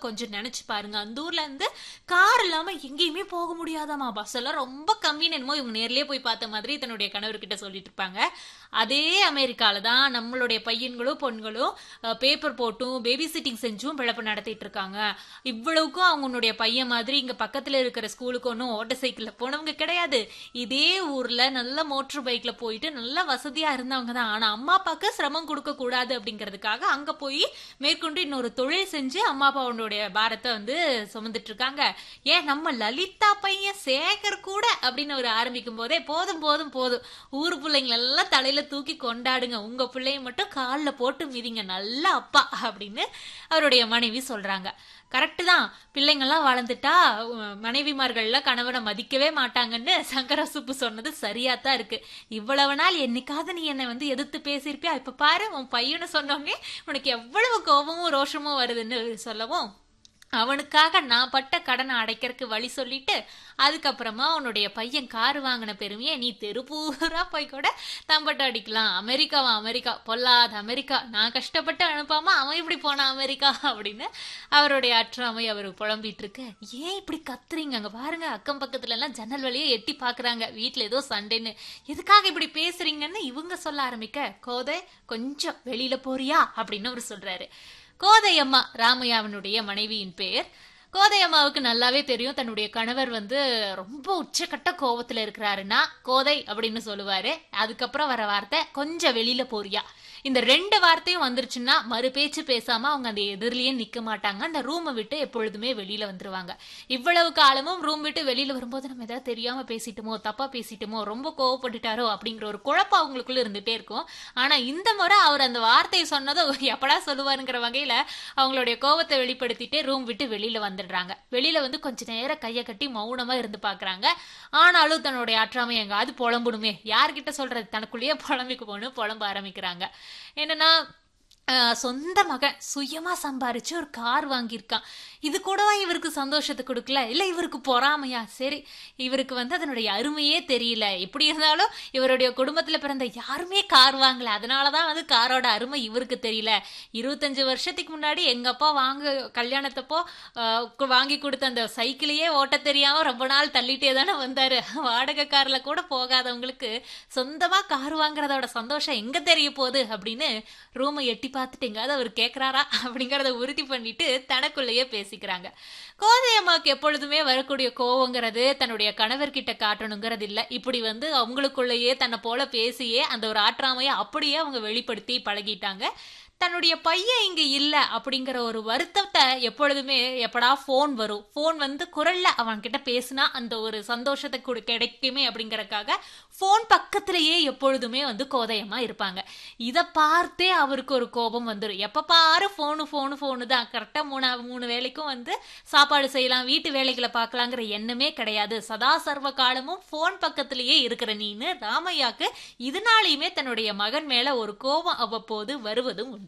கொஞ்சம் நினைச்சு பாருங்க அந்த ஊர்ல இருந்து கார் இல்லாம எங்கேயுமே போக முடியாதாமா பஸ் எல்லாம் ரொம்ப கம்மின்னு என்னமோ இவங்க நேர்லயே போய் பார்த்த மாதிரி தன்னுடைய கணவர்கிட்ட சொல்லிட்டு இருப்பாங்க அதே அமெரிக்கால தான் நம்மளுடைய பையன்களும் பொண்களும் பேப்பர் போட்டும் பேபி சிட்டிங் செஞ்சும் பிழப்பு நடத்திட்டு இருக்காங்க இவ்வளவுக்கும் அவங்களுடைய பையன் மாதிரி இங்க பக்கத்துல இருக்கிற ஸ்கூலுக்கு ஒன்றும் ஓட்ட சைக்கிள்ல போனவங்க கிடையாது இதே ஊர்ல நல்ல மோட்டர் பைக்ல போயிட்டு நல்ல வசதியா இருந்தவங்க தான் ஆனா அம்மா அப்பாவுக்கு சிரமம் கொடுக்க கூடாது அப்படிங்கிறதுக்காக அங்க போய் மேற்கொண்டு இன்னொரு தொழில் செஞ்சு அம்மா அப்பாவுடைய பாரத்தை வந்து சுமந்துட்டு இருக்காங்க ஏன் நம்ம லலிதா பையன் சேகர் கூட அப்படின்னு அவர் ஆரம்பிக்கும் போதே போதும் போதும் போதும் ஊர் பிள்ளைங்களெல்லாம் தலையில தூக்கி கொண்டாடுங்க உங்க பிள்ளைய மட்டும் காலில் போட்டு மிதிங்க நல்ல அப்பா அப்படின்னு அவருடைய மனைவி சொல்றாங்க கரெக்டு தான் பிள்ளைங்கள்லாம் வளர்ந்துட்டா உம், மனைவிமார்கள்லாம் கணவனை மதிக்கவே மாட்டாங்கன்னு சங்கர சுப்பு சொன்னது சரியா தான் இருக்கு இவ்வளவு நாள் என்னைக்காவது நீ என்னை வந்து எதிர்த்து பேசியிருப்பியா இப்ப பாரு உன் பையனை சொன்னோங்க உனக்கு எவ்வளவு கோபமும் ரோஷமும் வருதுன்னு சொல்லவும் அவனுக்காக நான் பட்ட கடனை அடைக்கிறதுக்கு வழி சொல்லிட்டு அதுக்கப்புறமா உன்னுடைய பையன் கார் வாங்கின பெருமையை நீ தெருப்பூரா போய் கூட தம்பட்ட அடிக்கலாம் அமெரிக்காவா அமெரிக்கா பொல்லாத அமெரிக்கா நான் கஷ்டப்பட்டு அனுப்பாம அவன் இப்படி போனான் அமெரிக்கா அப்படின்னு அவருடைய அற்றாமை அவர் புலம்பிட்டு இருக்கு ஏன் இப்படி கத்துறீங்க அங்க பாருங்க அக்கம் பக்கத்துல எல்லாம் ஜன்னல் வழியே எட்டி பாக்குறாங்க வீட்டுல ஏதோ சண்டைன்னு எதுக்காக இப்படி பேசுறீங்கன்னு இவங்க சொல்ல ஆரம்பிக்க கோதை கொஞ்சம் வெளியில போறியா அப்படின்னு அவர் சொல்றாரு கோதையம்மா ராமையாவினுடைய மனைவியின் பேர் கோதையம்மாவுக்கு நல்லாவே தெரியும் தன்னுடைய கணவர் வந்து ரொம்ப உச்சக்கட்ட கோவத்துல இருக்கிறாருன்னா கோதை அப்படின்னு சொல்லுவாரு அதுக்கப்புறம் வர வார்த்தை கொஞ்சம் வெளியில போறியா இந்த ரெண்டு வார்த்தையும் வந்துருச்சுன்னா மறு பேச்சு பேசாம அவங்க அந்த எதிரிலேயே நிக்க மாட்டாங்க அந்த ரூமை விட்டு எப்பொழுதுமே வெளியில வந்துருவாங்க இவ்வளவு காலமும் ரூம் விட்டு வெளியில வரும்போது நம்ம ஏதாவது தெரியாம பேசிட்டோமோ தப்பா பேசிட்டோமோ ரொம்ப கோவப்பட்டுட்டாரோ அப்படிங்கிற ஒரு குழப்பம் அவங்களுக்குள்ள இருந்துட்டே இருக்கும் ஆனா இந்த முறை அவர் அந்த வார்த்தையை சொன்னதை எப்படா சொல்லுவாருங்கிற வகையில அவங்களுடைய கோவத்தை வெளிப்படுத்திட்டு ரூம் விட்டு வெளியில வந்துடுறாங்க வெளியில வந்து கொஞ்ச நேரம் கையை கட்டி மௌனமா இருந்து பாக்குறாங்க ஆனாலும் தன்னுடைய ஆற்றாமை எங்காவது புலம்புடுமே யார்கிட்ட சொல்றது தனக்குள்ளேயே புலம்பிக்கு போகணும் புலம்ப ஆரம்பிக்கிறாங்க என்னன்னா ஆஹ், சொந்த மகன் சுயமா சம்பாரிச்சு ஒரு கார் வாங்கியிருக்கான் இது கூடவா இவருக்கு சந்தோஷத்தை கொடுக்கல இல்ல இவருக்கு பொறாமையா சரி இவருக்கு வந்து அதனுடைய அருமையே தெரியல எப்படி இருந்தாலும் இவருடைய குடும்பத்துல பிறந்த யாருமே கார் வாங்கல அதனாலதான் வந்து காரோட அருமை இவருக்கு தெரியல இருபத்தஞ்சு வருஷத்துக்கு முன்னாடி எங்க அப்பா வாங்க கல்யாணத்தப்போ ஆஹ், கு- வாங்கி கொடுத்த அந்த சைக்கிளையே ஓட்ட தெரியாம ரொம்ப நாள் தள்ளிட்டே தானே வந்தாரு வாடகை கார்ல கூட போகாதவங்களுக்கு சொந்தமா கார் வாங்குறதோட சந்தோஷம் எங்க தெரிய போகுது அப்படின்னு ரூமை எட்டி பார்த்துட்டு எங்காவது அவர் கேட்கறாரா அப்படிங்கறத உறுதி பண்ணிட்டு தனக்குள்ளேயே பேசிக்கிறாங்க கோதையம்மாவுக்கு எப்பொழுதுமே வரக்கூடிய கோவங்கிறது தன்னுடைய கணவர்கிட்ட காட்டணுங்கிறது இல்ல இப்படி வந்து அவங்களுக்குள்ளேயே தன்னை போல பேசியே அந்த ஒரு ஆற்றாமையை அப்படியே அவங்க வெளிப்படுத்தி பழகிட்டாங்க தன்னுடைய பையன் இங்க இல்ல அப்படிங்கிற ஒரு வருத்தத்தை எப்பொழுதுமே எப்படா ஃபோன் வரும் ஃபோன் வந்து குரல்ல அவன் கிட்ட பேசினா அந்த ஒரு சந்தோஷத்தை கொடு கிடைக்குமே அப்படிங்கறக்காக ஃபோன் பக்கத்திலேயே எப்பொழுதுமே வந்து கோதையமா இருப்பாங்க இதை பார்த்தே அவருக்கு ஒரு கோபம் வந்துடும் எப்ப பாரு ஃபோனு ஃபோனு ஃபோனு தான் கரெக்டா மூணு மூணு வேலைக்கும் வந்து சாப்பாடு செய்யலாம் வீட்டு வேலைகளை பார்க்கலாங்கிற எண்ணமே கிடையாது சதா சர்வ காலமும் ஃபோன் பக்கத்திலேயே இருக்கிற நீன்னு ராமையாக்கு இதனாலையுமே தன்னுடைய மகன் மேல ஒரு கோபம் அவ்வப்போது வருவதும் உண்டு